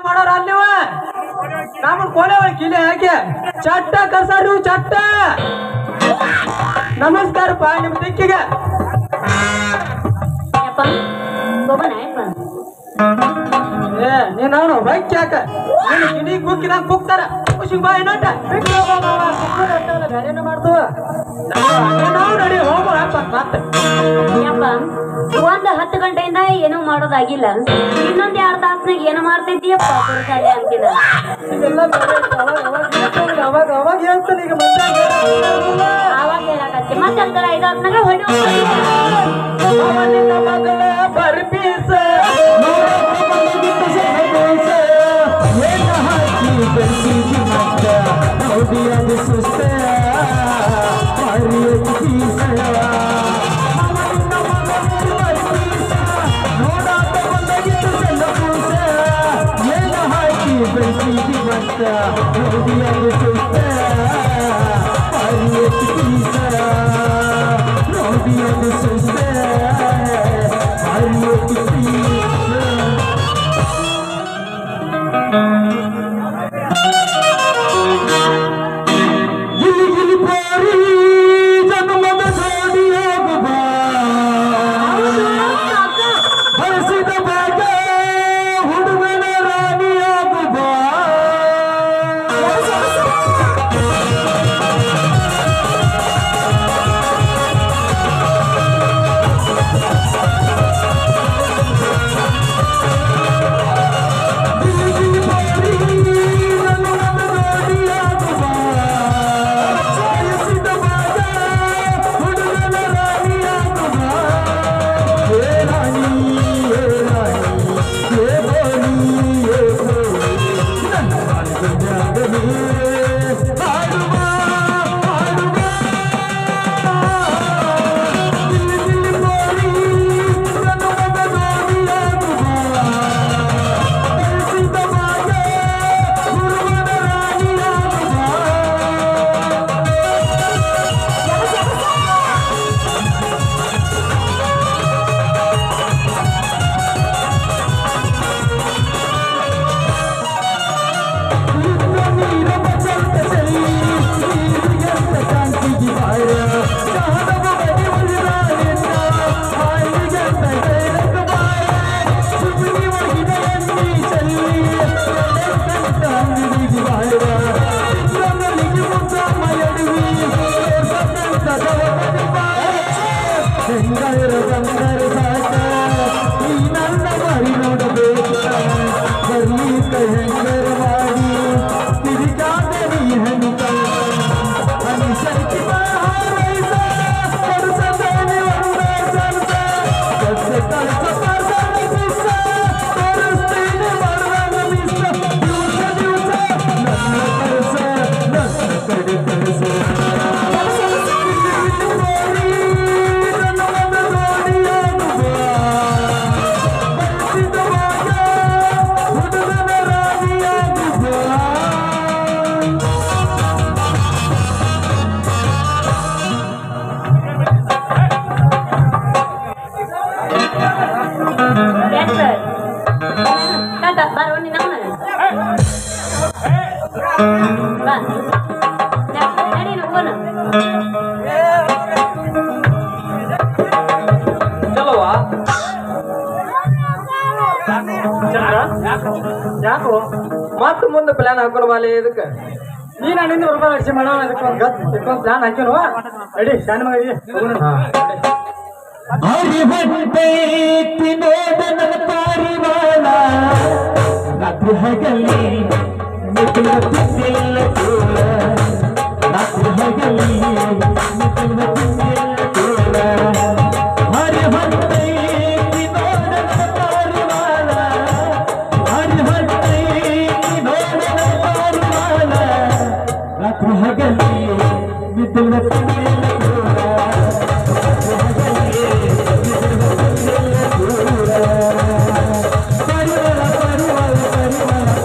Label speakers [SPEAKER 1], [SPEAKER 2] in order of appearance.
[SPEAKER 1] ಮಾಡೋರ ಅಲ್ಲಿವ ನಮ್ಮ ಕೋಲೆ ಒಳಗೆ ಕಿಲೆ ಹಾಕಿ ಚಟ್ಟ ಕರ್ಸಾರಿ ಇವು ಚಟ್ಟ ನಮಸ್ಕಾರಪ್ಪ ನಿಮ್ ದಿಕ್ಕಿಗೆ
[SPEAKER 2] ಯಪ್ಪ ಹೋಗೋಣ ಯಪ್ಪ
[SPEAKER 1] ಏ ನೀನ್ ಅವನು ಬೈಕ್ ಯಾಕ ನೀನು ಕಿಡಿ ಕುಕ್ಕಿದಂಗ್ ಕುಕ್ತಾರ ಖುಷಿಗೆ ಬಾ ಏನೋಟ ಬೇರೆನ ಮಾಡ್ತು ನಾವು ನಡಿ ಹೋಗೋ ಅಪ್ಪ ಮತ್ತೆ
[SPEAKER 2] ಯಪ್ಪ ಒಂದ್ ಹತ್ತು ಗಂಟೆಯಿಂದ ಏನೂ ಮಾಡೋದಾಗಿಲ್ಲ ಇನ್ನೊಂದ್ ಎರಡ್ ತಾಸ್ನಾಗ ಏನು ಮಾಡ್ತಿದ್ದೀಯಪ್ಪ ಕುರ್ಕಾಲೆ ಅಂತಿದ
[SPEAKER 1] ಇದೆಲ್ಲ ಬೇರೆ ಐತೆ. ಅವಾಗ ಅವಾಗ ಹೇಳ್ತಾನೆ, ಅವಾಗ ಅವಾಗ ಹೇಳ್ತಾನೆ ಈಗ ಮಂದ್ಯಾಗ ಹೇಳ್ತಾರಲ್ಲ.
[SPEAKER 2] ಆವಾಗ ಹೇಳಕತ್ತಿ ಮತ್ತೆ ಅಂತಾರ ಐದು ತಾಸ್ನಾಗ ಹೊಡಿ
[SPEAKER 1] ಅವನಿನ ಮಗಳ ಬರ್ಪೀಸ
[SPEAKER 2] ಕಾಕ ಬಾರೋ ನಿನ್ನ ಬಾ ನಡಿ ಹೋಗೋಣ
[SPEAKER 1] ಚಲವಾ ಯಾಕೋ ಮತ್ತ ಮುಂದೆ ಪ್ಲಾನ್ ಹಾಕೊಂಡು ಬಾಲೆ ಇದಕ್ಕೆ ನೀನ್ ಅಣ್ಣಿಂದ ಬರ್ಬಾರ ಅಡಿಸಿ ಮಾಡೋಣ ಇದಕ್ಕೆ ಒಂದು ಗತ್ ಇದಕ್ಕೊಂದು ಪ್ಲಾನ್ ಹಾಕಿನವ ರೆಡಿ ಶಾನ್ ಮಗ
[SPEAKER 3] ಹರಿಭಟ್ಟೆ ತಿನ್ನೋದ ನನ್ನ ಪಾರಿವಾಳ ರಾತ್ರಿ ಹಗಲಿ ಮಿಥುನ ತಿಂದಿಲ್ಲ ಕೂಲ ರಾತ್ರಿ ಹಗಲಿ ಮಿಥುನ ತಿಂದಿಲ್ಲ ಕೂಲ ಹರಿಭಟ್ಟೆ ತಿನ್ನೋದ ನನ್ನ ಪಾರಿವಾಳ ಹರಿಭಟ್ಟೆ ತಿನ್ನೋದ ನನ್ನ ಪಾರಿವಾಳ ರಾತ್ರಿ ಹಗಲಿ ಮಿಥುನ ತಿಂದಿಲ್ಲ ಕೂಲ ಪರಿವಾರ ಪರಿವಾರ ಪರಿವಾರ